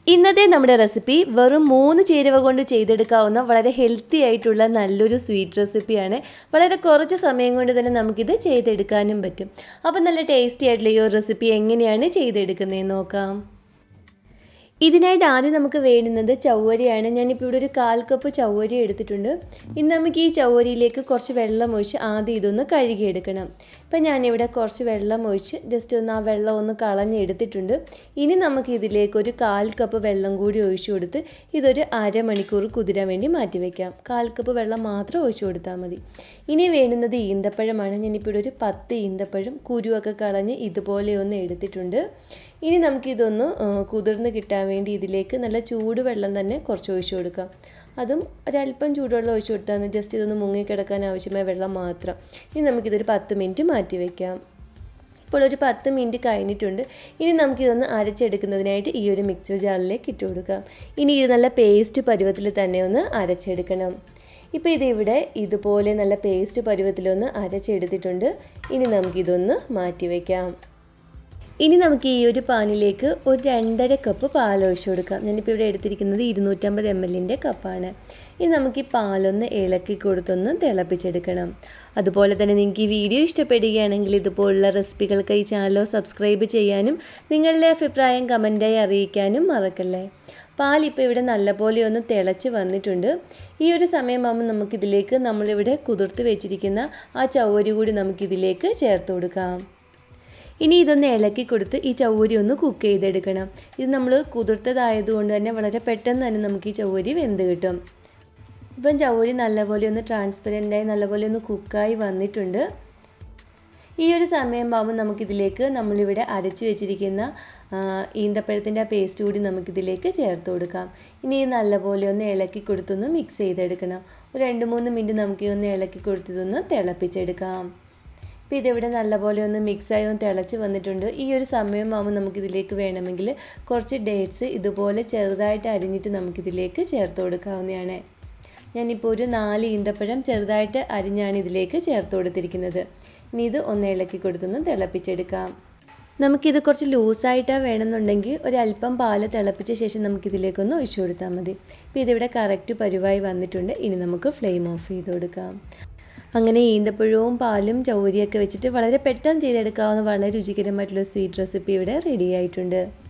ഇന്നത്തെ നമ്മുടെ റെസിപ്പി വെറും മൂന്ന് ചേരുവ കൊണ്ട് ചെയ്തെടുക്കാവുന്ന വളരെ ഹെൽത്തി ആയിട്ടുള്ള നല്ലൊരു സ്വീറ്റ് റെസിപ്പിയാണ് വളരെ കുറച്ച് സമയം കൊണ്ട് തന്നെ നമുക്കിത് ചെയ്തെടുക്കാനും പറ്റും അപ്പോൾ നല്ല ടേസ്റ്റി ആയിട്ടുള്ള ഈ ഒരു റെസിപ്പി എങ്ങനെയാണ് ചെയ്തെടുക്കുന്നതെന്ന് നോക്കാം ഇതിനായിട്ട് ആദ്യം നമുക്ക് വേണ്ടുന്നത് ചവ്വരിയാണ് ഞാനിപ്പോൾ ഇവിടെ ഒരു കാൽ കപ്പ് ചവ്വരി എടുത്തിട്ടുണ്ട് ഇനി നമുക്ക് ഈ ചവ്വരിയിലേക്ക് കുറച്ച് വെള്ളം ഒഴിച്ച് ആദ്യം ഇതൊന്ന് കഴുകിയെടുക്കണം ഇപ്പം ഞാനിവിടെ കുറച്ച് വെള്ളം ഒഴിച്ച് ജസ്റ്റ് ഒന്ന് ആ വെള്ളം ഒന്ന് കളഞ്ഞെടുത്തിട്ടുണ്ട് ഇനി നമുക്ക് ഇതിലേക്ക് ഒരു കാൽ കപ്പ് വെള്ളം കൂടി ഒഴിച്ചു കൊടുത്ത് ഇതൊരു അരമണിക്കൂർ കുതിരാൻ വേണ്ടി മാറ്റി വയ്ക്കാം കാൽ കപ്പ് വെള്ളം മാത്രം ഒഴിച്ചു കൊടുത്താൽ മതി ഇനി വേണ്ടുന്നത് ഈന്തപ്പഴമാണ് ഞാനിപ്പോൾ ഇവിടെ ഒരു പത്ത് ഈന്തപ്പഴം കുരുവൊക്കെ കളഞ്ഞ് ഇതുപോലെ ഒന്ന് എടുത്തിട്ടുണ്ട് ഇനി നമുക്കിതൊന്ന് കുതിർന്ന് കിട്ടാൻ വേണ്ടി ഇതിലേക്ക് നല്ല ചൂടുവെള്ളം തന്നെ കുറച്ച് ഒഴിച്ചു കൊടുക്കാം അതും ഒരല്പം ചൂടുവെള്ളം ഒഴിച്ചു കൊടുത്താൽ മതി ജസ്റ്റ് ഇതൊന്ന് മുങ്ങിക്കിടക്കാൻ ആവശ്യമായ വെള്ളം മാത്രം ഇനി നമുക്കിതൊരു പത്ത് മിനിറ്റ് മാറ്റി വയ്ക്കാം ഇപ്പോൾ ഒരു പത്ത് മിനിറ്റ് കഴിഞ്ഞിട്ടുണ്ട് ഇനി നമുക്കിതൊന്ന് അരച്ചെടുക്കുന്നതിനായിട്ട് ഈ ഒരു മിക്സർ ജാറിലേക്ക് ഇട്ട് കൊടുക്കാം ഇനി ഇത് നല്ല പേസ്റ്റ് പരുവത്തിൽ തന്നെ ഒന്ന് അരച്ചെടുക്കണം ഇപ്പോൾ ഇതിവിടെ ഇതുപോലെ നല്ല പേസ്റ്റ് പരുവത്തിലൊന്ന് അരച്ചെടുത്തിട്ടുണ്ട് ഇനി നമുക്കിതൊന്ന് മാറ്റി വയ്ക്കാം ഇനി നമുക്ക് ഈ ഒരു പാനിലേക്ക് ഒരു രണ്ടര കപ്പ് പാൽ ഒഴിച്ചു കൊടുക്കാം ഞാനിപ്പോൾ ഇവിടെ എടുത്തിരിക്കുന്നത് ഇരുന്നൂറ്റമ്പത് എം എല്ലിൻ്റെ കപ്പാണ് ഇനി നമുക്ക് ഈ പാലൊന്ന് ഇളക്കി കൊടുത്തൊന്ന് തിളപ്പിച്ചെടുക്കണം അതുപോലെ തന്നെ നിങ്ങൾക്ക് ഈ വീഡിയോ ഇഷ്ടപ്പെടുകയാണെങ്കിൽ ഇതുപോലുള്ള റെസിപ്പികൾക്ക് ഈ ചാനൽ സബ്സ്ക്രൈബ് ചെയ്യാനും നിങ്ങളുടെ അഭിപ്രായം കമൻറ്റായി അറിയിക്കാനും മറക്കല്ലേ പാൽ ഇപ്പോൾ ഇവിടെ നല്ലപോലെ ഒന്ന് തിളച്ച് വന്നിട്ടുണ്ട് ഈ ഒരു സമയമാകുമ്പോൾ നമുക്കിതിലേക്ക് നമ്മളിവിടെ കുതിർത്ത് വെച്ചിരിക്കുന്ന ആ ചവ്വരി കൂടി നമുക്കിതിലേക്ക് ചേർത്ത് കൊടുക്കാം ഇനി ഇതൊന്ന് ഇളക്കി കൊടുത്ത് ഈ ചവ്വരി ഒന്ന് കുക്ക് ചെയ്തെടുക്കണം ഇത് നമ്മൾ കുതിർത്തതായതുകൊണ്ട് തന്നെ വളരെ പെട്ടെന്ന് തന്നെ നമുക്ക് ഈ ചവ്വരി വെന്ത് കിട്ടും ഇപ്പം ചവ്വരി നല്ലപോലെ ഒന്ന് ട്രാൻസ്പെറൻ്റായി നല്ലപോലെ ഒന്ന് കുക്കായി വന്നിട്ടുണ്ട് ഈ ഒരു സമയമാകുമ്പോൾ നമുക്കിതിലേക്ക് നമ്മളിവിടെ അരച്ച് വെച്ചിരിക്കുന്ന ഈന്തപ്പഴത്തിൻ്റെ ആ പേസ്റ്റ് കൂടി നമുക്കിതിലേക്ക് ചേർത്ത് കൊടുക്കാം ഇനി നല്ലപോലെ ഒന്ന് ഇളക്കി കൊടുത്തൊന്ന് മിക്സ് ചെയ്തെടുക്കണം ഒരു രണ്ട് മൂന്ന് മിനിറ്റ് നമുക്ക് ഒന്ന് ഇളക്കി കൊടുത്തതൊന്ന് തിളപ്പിച്ചെടുക്കാം ഇപ്പോൾ ഇതിവിടെ നല്ലപോലെ ഒന്ന് മിക്സായി ഒന്ന് തിളച്ച് വന്നിട്ടുണ്ട് ഈ ഒരു സമയമാകുമ്പോൾ നമുക്കിതിലേക്ക് വേണമെങ്കിൽ കുറച്ച് ഡേറ്റ്സ് ഇതുപോലെ ചെറുതായിട്ട് അരിഞ്ഞിട്ട് നമുക്കിതിലേക്ക് ചേർത്ത് കൊടുക്കാവുന്നതാണ് ഞാനിപ്പോൾ ഒരു നാല് ഈന്തപ്പഴം ചെറുതായിട്ട് അരിഞ്ഞാണ് ഇതിലേക്ക് ചേർത്ത് കൊടുത്തിരിക്കുന്നത് ഇനി ഇത് ഒന്ന് ഇളക്കി കൊടുത്തൊന്ന് തിളപ്പിച്ചെടുക്കാം നമുക്കിത് കുറച്ച് ലൂസായിട്ടാണ് വേണമെന്നുണ്ടെങ്കിൽ ഒരല്പം പാല് തിളപ്പിച്ച ശേഷം നമുക്കിതിലേക്കൊന്ന് ഒഴിച്ചു കൊടുത്താൽ മതി ഇപ്പോൾ ഇതിവിടെ കറക്റ്റ് പരുവായി വന്നിട്ടുണ്ട് ഇനി നമുക്ക് ഫ്ലെയിം ഓഫ് ചെയ്ത് കൊടുക്കാം അങ്ങനെ ഈന്തപ്പഴവും പാലും ചൗരിയൊക്കെ വെച്ചിട്ട് വളരെ പെട്ടെന്ന് ചെയ്തെടുക്കാവുന്ന വളരെ രുചികരമായിട്ടുള്ള സ്വീറ്റ് റെസിപ്പി ഇവിടെ റെഡി ആയിട്ടുണ്ട്